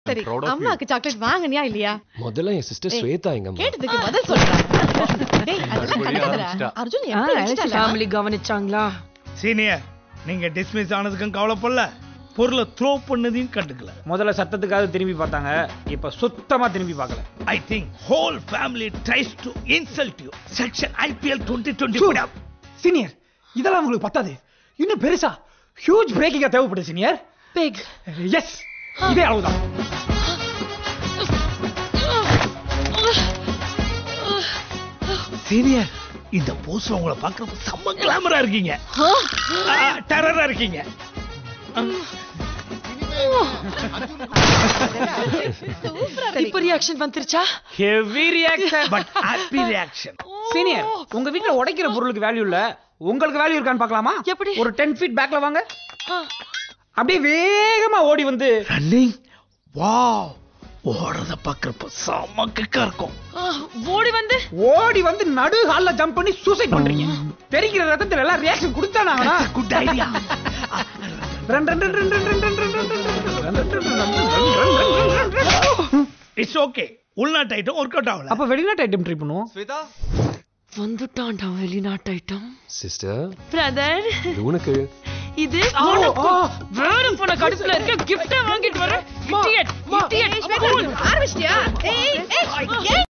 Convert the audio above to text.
சரி proud of you. அம்மாக்கு chocolate வாங்குனியா இல்லையா முதல்ல என் சிஸ்டர் ஸ்வேதா எங்கம்மா கேட்டதுக்கு பதில் சொல்றா டேய் அதெல்லாம் மறுபடியும் கண்டுக்கடா ஆரம்பிச்சிட்டா. அர்ஜுன் எப்படி வச்சிட்டாளா? ஃபேமிலி கவனிச்சாங்களா சீனியர் நீங்க டிஸ்மிஸ் ஆனதுக்கும் கவலைப்படல பொருளை த்ரோ பண்ணதையும் கண்டுக்கல முதல்ல சத்தத்துக்காக திரும்பி பார்த்தாங்க இப்ப சுத்தமா திரும்பி பார்க்கல I think whole family tries to insult you section IPL twenty twenty senior இதெல்லாம் உங்களுக்கு பத்தாது இன்னும் பெருசா ஹியூஜ் பிரேக்கிங்கா தேவைப்படுது சீனியர் பிக் எஸ் இதே அளவுதான் சீனியர் இந்த போஸ்ல உங்களை பார்க்கறப்ப செம்ம கிளாமரா இருக்கீங்க டெரரா இருக்கீங்க இப்ப ரியாக்ஷன் வந்துருச்சா heavy reaction but happy reaction senior உங்க வீட்ல உடைக்கிற பொருளுக்கு வேல்யூ இல்ல உங்களுக்கு வேல்யூ இருக்கான்னு பார்க்கலாமா எப்படி? ஒரு டென் ஃபீட் பேக்ல வாங்க அப்படியே வேகமா ஓடி வந்து ரன்னிங் வாவ் ஓடுறத பார்க்கறப்ப செம்ம கிக்கா இருக்கும் ஓடி வந்து ஓடி வந்து நடு ஹால்ல ஜம்ப் பண்ணி சூசைட் பண்றீங்க தெரிக்கிற ரத்தத்துல எல்லாம் ரியாக்ஷன் கொடுத்தானா குட் ஐடியா இட்ஸ் ஓகே உள்நாட்டு ஐட்டம் ஒர்க் அவுட் ஆகல அப்ப வெளிநாட்டு ஐட்டம் ட்ரை பண்ணுவோம் ஸ்வேதா வந்துட்டான்டா வெளிநாட்டு ஐட்டம் சிஸ்டர் பிரதர் இது உனக்கு இது உனக்கு. வேற போன கடுப்புல இருக்க கிஃப்டா வாங்கிட்டு வர இடியட் இடியட் ஏய், ஸ்வேதா, ஆரம்பிச்சிட்டியா? ஏய், ஏய், ஏய்,